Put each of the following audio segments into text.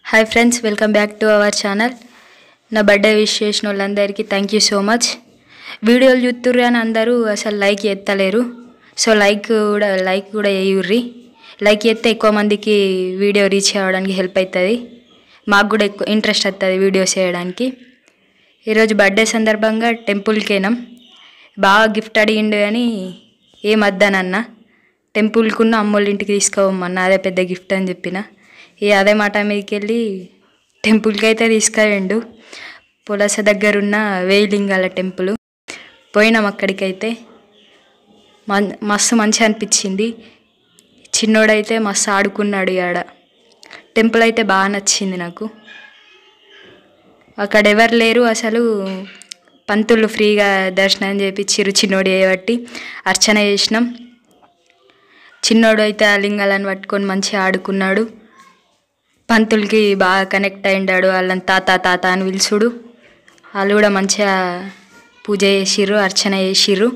Hi friends welcome back to our channel నా birthday wish చేసిన వాళ్ళందరికీ థ్యాంక్ యూ సో మచ్ వీడియోలు చూస్తుర్రు అని అందరూ అసలు లైక్ ఎత్తలేరు సో లైక్ కూడా లైక్ కూడా వేయుర్రి లైక్ ఎత్తే ఎక్కువ మందికి వీడియో రీచ్ అవ్వడానికి హెల్ప్ అవుతుంది మాకు కూడా ఎక్కువ ఇంట్రెస్ట్ వస్తుంది వీడియోస్ చేయడానికి ఈరోజు బర్త్డే సందర్భంగా టెంపుల్కి వెళ్ళాం బాగా గిఫ్ట్ అడిగిండు కానీ ఏం వద్దనన్న టెంపుల్కున్న అమ్మోళ్ళ ఇంటికి తీసుకోవమ్మన్న అదే పెద్ద గిఫ్ట్ అని చెప్పిన ఇక అదే మాట మీదకి వెళ్ళి టెంపుల్కి అయితే తీసుకెళ్ళిండు పులస దగ్గరున్న వేయిలింగాల టెంపుల్ పోయినాం అక్కడికైతే మన్ మస్తు మంచిగా అనిపించింది చిన్నోడైతే మస్తు ఆడుకున్నాడు ఆడ టెంపుల్ అయితే బాగా నచ్చింది నాకు అక్కడ ఎవరు లేరు అసలు పంతులు ఫ్రీగా దర్శనం చేయించారు చిన్నోడు చేయబట్టి అర్చన చేసినాం చిన్నోడు అయితే ఆ లింగాలను పట్టుకొని మంచిగా ఆడుకున్నాడు పంతులకి బాగా కనెక్ట్ అయిండాడు వాళ్ళని తాత తాత అని పిలుచుడు వాళ్ళు కూడా మంచిగా పూజ చేసిర్రు అర్చన చేసిర్రు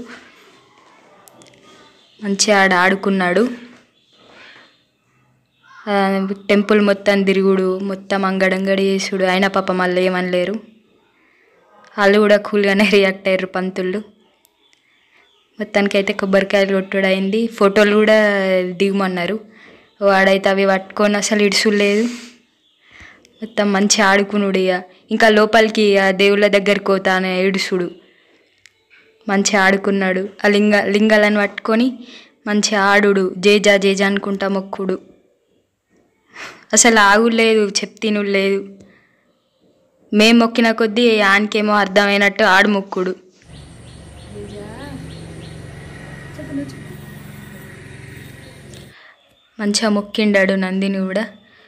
మంచిగా ఆడ ఆడుకున్నాడు ఆ, టెంపుల్ మొత్తం తిరుగుడు మొత్తం అంగడంగడి చేసుడు అయినా పాప మళ్ళీ ఏమనలేరు వాళ్ళు కూడా కూల్గానే రియాక్ట్ అయ్యారు పంతుళ్ళు మొత్తానికి అయితే కొబ్బరికాయలు కొట్టుడు అయింది ఫోటోలు కూడా దిగమన్నారు వాడైతే అవి పట్టుకొని అసలు ఇడుచులేదు మొత్తం మంచి ఆడుకునుడు ఇక ఇంకా లోపలికి ఆ దేవుళ్ళ దగ్గరికి పోతానే ఇడుసుడు మంచిగా ఆడుకున్నాడు ఆ లింగ లింగాలను పట్టుకొని మంచిగా ఆడుడు జేజా జేజా అనుకుంటా మొక్కుడు అసలు ఆగులేదు చెప్తిను లేదు మేము మొక్కిన కొద్దీ ఆనికేమో అర్థమైనట్టు ఆడు మొక్కుడు మంచిగా మొక్కిండాడు నందిని కూడా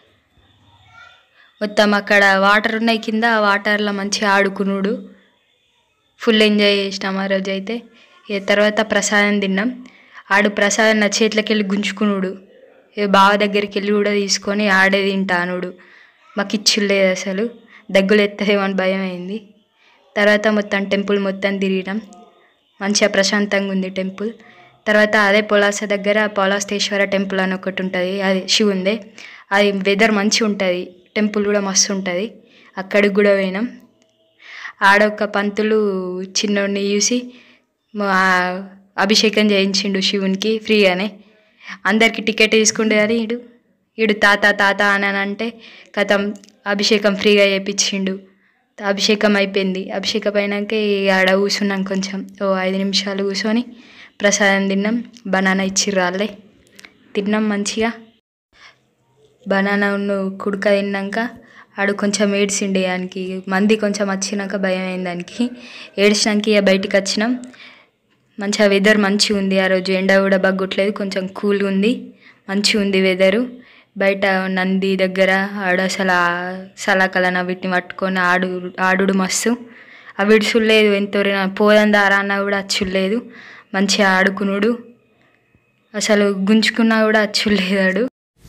మొత్తం అక్కడ వాటర్ ఉన్నాయి కింద ఆ వాటర్లో మంచిగా ఆడుకునుడు ఫుల్ ఎంజాయ్ చేసినాం ఆ రోజు అయితే ఇక తర్వాత ప్రసాదం తిన్నాం ఆడు ప్రసాదం నా చేతిలోకి వెళ్ళి గుంజుకునుడు ఇక బావ దగ్గరికి వెళ్ళి కూడా తీసుకొని ఆడే తింటానుడు మాకు ఇచ్చులేదు అసలు దగ్గులు ఎత్తదేమో అని భయం అయింది తర్వాత మొత్తం టెంపుల్ మొత్తం తిరిగినాం మంచిగా ప్రశాంతంగా ఉంది టెంపుల్ తర్వాత అదే పొలాస దగ్గర పొలాస్తేశ్వర టెంపుల్ అని ఒకటి ఉంటుంది అది శివుందే అది వెదర్ మంచిగా ఉంటుంది టెంపుల్ కూడా మస్తు ఉంటుంది అక్కడికి కూడా పోయినాం ఆడొక్క పంతులు చిన్నోడిని చూసి మా అభిషేకం చేయించిండు శివునికి ఫ్రీగానే అందరికి టికెట్ తీసుకుండే కానీ ఇడు ఇడు తాత తాత అని అని అంటే కథం అభిషేకం ఫ్రీగా చేయించిండు అభిషేకం అయిపోయింది అభిషేకం అయినాక ఇక ఆడ కూర్చున్నాం కొంచెం ఓ ఐదు నిమిషాలు కూర్చొని ప్రసాదం తిన్నాం బనానా ఇచ్చిర్రు వాళ్ళే తిన్నాం మంచిగా బనానా కుడక తిన్నాక ఆడు కొంచెం ఏడ్చిండే దానికి మంది కొంచెం వచ్చినాక భయం అయింది దానికి ఏడ్చినాక ఇక బయటికి వచ్చినాం మంచిగా వెదర్ మంచిగా ఉంది ఆ రోజు ఎండ కూడా బగ్గట్లేదు కొంచెం కూల్గా ఉంది మంచిగా ఉంది వెదరు బయట నంది దగ్గర ఆడ అసలు సలాకలన వీటిని పట్టుకొని ఆడు ఆడుడు మస్తు అవి విడుచులేదు ఎంతో పోదాం దారా అన్నా కూడా అచ్చులేదు మంచిగా ఆడుకునుడు అసలు గుంజుకున్నా కూడా అచ్చులేదాడు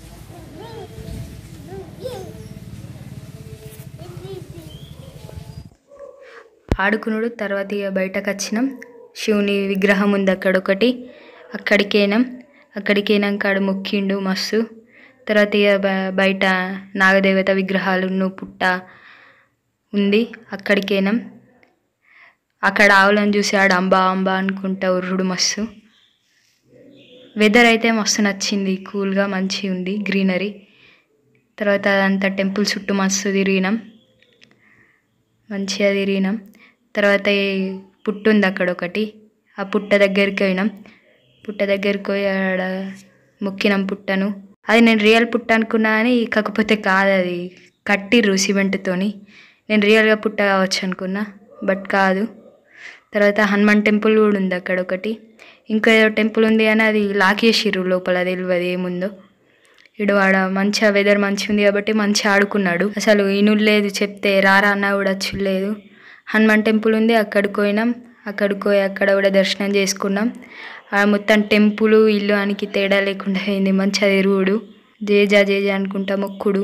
ఆడుకునుడు తర్వాత ఇక బయటకు వచ్చినాం శివుని విగ్రహం ఉంది అక్కడ ఒకటి అక్కడికేనాం అక్కడికేనాక ఆడు మొక్కిండు మస్తు తర్వాత ఇక బ- బయట నాగదేవత విగ్రహాలు పుట్ట ఉంది అక్కడికేనాం అక్కడ ఆవులను చూసి ఆడు అంబా అంబా అనుకుంటా ఉర్రుడు మస్తు వెదర్ అయితే మస్తు నచ్చింది కూల్గా మంచిగా ఉంది గ్రీనరీ తర్వాత అదంతా టెంపుల్ చుట్టూ మస్తు తిరిగినాం మంచిగా తిరిగినాం తర్వాత ఈ పుట్టు ఉంది అక్కడ ఒకటి ఆ పుట్ట దగ్గరికి పోయినాం పుట్ట దగ్గరికి పోయి ఆడ మొక్కినాం పుట్టను అది నేను రియల్ పుట్ట అనుకున్నా కానీ కాకపోతే కాదు అది కట్టిర్రు సిమెంట్తోని నేను రియల్గా పుట్ట కావచ్చు అనుకున్నా బట్ కాదు తర్వాత హనుమాన్ టెంపుల్ కూడా ఉంది అక్కడ ఒకటి ఇంకా ఏదో టెంపుల్ ఉంది కానీ అది లాకేసిర్రు లోపల తెలియదు ఏముందో ఇడు ఆడ మంచిగా వెదర్ మంచిగా ఉంది కాబట్టి మంచిగా ఆడుకున్నాడు అసలు ఇనులు లేదు చెప్తే రారా అన్నా కూడా చూడలేదు హనుమాన్ టెంపుల్ ఉంది అక్కడికి పోయినాం అక్కడికి పోయి అక్కడ కూడా దర్శనం చేసుకున్నాం ఆ మొత్తం టెంపుల్ ఇల్లు అనికి తేడా లేకుండా అయింది మంచిగా తిరుగుడు జేజా జేజా అనుకుంటా మొక్కుడు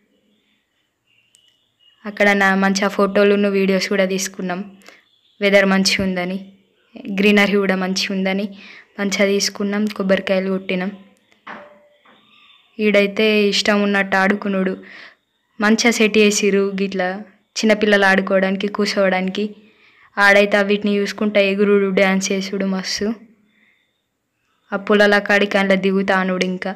అక్కడ నా మంచిగా ఫోటోలు వీడియోస్ కూడా తీసుకున్నాం వెదర్ మంచిగా ఉందని గ్రీనరీ కూడా మంచిగా ఉందని మంచిగా తీసుకున్నాం కొబ్బరికాయలు కొట్టినాం ఈడైతే ఇష్టం ఉన్నట్టు ఆడుకునుడు మంచిగా సెట్ చేసిర్రు గిట్లా చిన్నపిల్లలు ఆడుకోవడానికి కూర్చోవడానికి ఆడైతే వీటిని చూసుకుంటా ఎగురుడు డ్యాన్స్ చేసుడు మస్తు ఆ పొలాల కాడికి అందులో దిగుతానుడు ఇంకా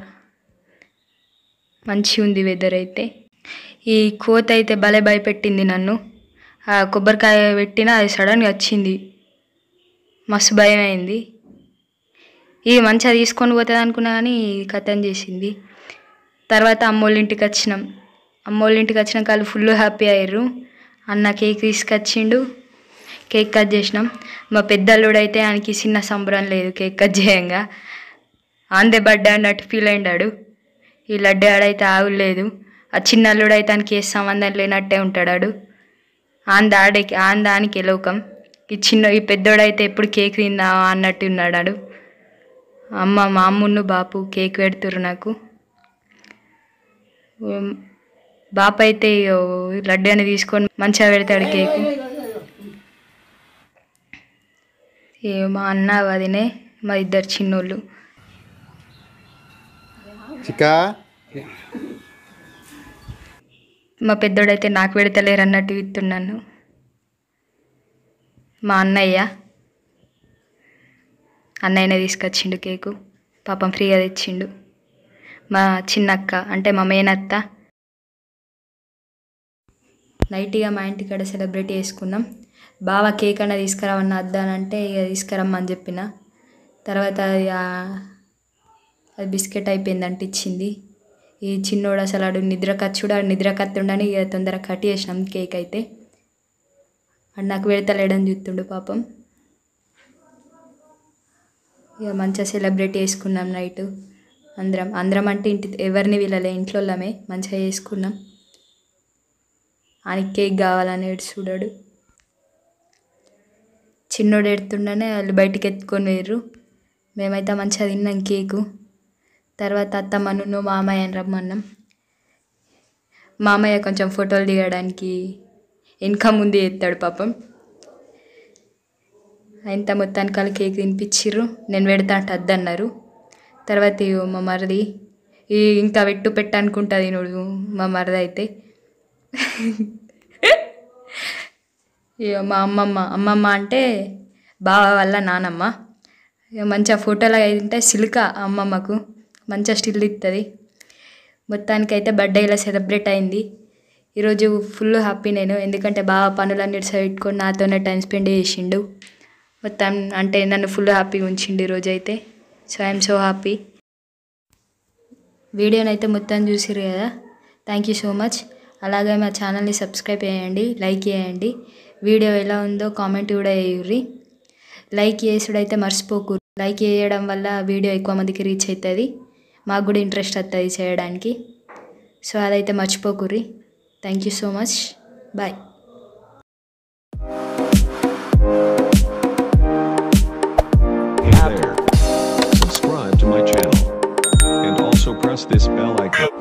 మంచిగా ఉంది వెదర్ అయితే ఈ కోత అయితే భలే భయపెట్టింది నన్ను ఆ కొబ్బరికాయ పెట్టినా అది సడన్గా వచ్చింది మస్తు భయం అయింది ఇది మంచిగా తీసుకొని పోతుంది అనుకున్నా కానీ కథం చేసింది తర్వాత అమ్మోళ్ళ ఇంటికి వచ్చినాం అమ్మోళ్ళ ఇంటికి వచ్చినాక వాళ్ళు ఫుల్ హ్యాపీ అయ్యారు అన్న కేక్ తీసుకొచ్చిండు కేక్ కట్ చేసినాం మా పెద్దల్లుడు అయితే ఆయనకి చిన్న సంబరం లేదు కేక్ కట్ చేయంగా ఆందే బర్త్డే అన్నట్టు ఫీల్ అయిండాడు ఈ లడ్డు ఆడైతే ఆగులేదు ఆ చిన్న అల్లుడు అయితే ఆయనకి ఏ సంబంధం లేనట్టే ఉంటాడాడు ఆన్ దాడికి ఆన్ దానికి లోకం ఈ చిన్న ఈ పెద్దోడైతే ఎప్పుడు కేక్ తిందా అన్నట్టు ఉన్నాడు అమ్మ మా అమ్మును బాపు కేక్ పెడుతురు నాకు ఉమ్, బాపు అయితే ఇగో లడ్డు అని తీసుకొని మంచిగా పెడతాడు కేక్ ఏ మా అన్న వదినే మా ఇద్దరు చిన్నోళ్ళు చికా మా పెద్దోడైతే నాకు పెడతలేరు అన్నట్టు ఇస్తున్నాను మా అన్నయ్య అన్నయ్యనే తీసుకొచ్చిండు కేకు పాపం ఫ్రీగా తెచ్చిండు మా చిన్నక్క అంటే మా మేనత్త నైట్గా మా ఇంటికాడ సెలబ్రేట్ చేసుకున్నాం బావ కేక్ అన్న తీసుకురావన్న వద్దానంటే ఇక తీసుకురమ్మని చెప్పిన తర్వాత ఇక అది బిస్కెట్ అయిపోయిందంటే ఇచ్చింది ఈ చిన్నోడు అసలు ఆడు నిద్ర కచ్చుడు ఆడు నిద్ర కత్తుండని ఇక తొందరగా కట్ చేసినాం కేక్ అయితే ఆడు నాకు పెడతలేడని చూస్తుండు పాపం ఇక మంచిగా సెలబ్రేట్ చేసుకున్నాం నైట్ అందరం అందరం అంటే ఇంటి ఎవరిని వీళ్ళలే ఇంట్లోళ్ళమే మంచిగా చేసుకున్నాం ఆయనకి కేక్ కావాలని ఏడు చూడాడు చిన్నోడు ఎడుతుండనే వాళ్ళు బయటికి ఎత్తుకొని పోయారు మేమైతే మంచిగా తిన్నాం కేకు తర్వాత అత్తమ్మను మామయ్యని రమ్మన్నాం మామయ్య కొంచెం ఫోటోలు దిగడానికి వెనక ముందు ఎత్తాడు పాపం ఇంత మొత్తానికి వాళ్ళు కేక్ తినిపించిర్రు నేను పెడతా అంటే వద్దన్నారు తర్వాత ఇగో మా మరిది ఈ ఇంకా పెట్టు పెట్ట అనుకుంటుంది నువ్వు మా మరిది అయితే ఇక మా అమ్మమ్మ అమ్మమ్మ అంటే బావ వల్ల నానమ్మ ఇక మంచిగా ఫోటోలు అయితే సిల్క అమ్మమ్మకు మంచిగా స్టిల్ ఇస్తుంది మొత్తానికైతే బర్త్డే ఇలా సెలబ్రేట్ అయింది ఈరోజు ఫుల్ హ్యాపీ నేను ఎందుకంటే బాగా పనులన్నీ పెట్టుకొని నాతోనే టైం స్పెండ్ చేసిండు మొత్తం అంటే నన్ను ఫుల్ హ్యాపీగా ఉంచిండు ఈరోజు అయితే సో ఐఎమ్ సో హ్యాపీ వీడియోని అయితే మొత్తం చూసిరు కదా థ్యాంక్ యూ సో మచ్ అలాగే మా ఛానల్ని సబ్స్క్రైబ్ చేయండి లైక్ చేయండి వీడియో ఎలా ఉందో కామెంట్ కూడా చేయుర్రి లైక్ చేసుడైతే మర్చిపోకు లైక్ చేయడం వల్ల వీడియో ఎక్కువ మందికి రీచ్ అవుతుంది మాకు కూడా ఇంట్రెస్ట్ వస్తుంది చేయడానికి సో అదైతే మర్చిపోకుర్రి thank you so much bye Hey there. Subscribe to my channel. And also press this bell icon.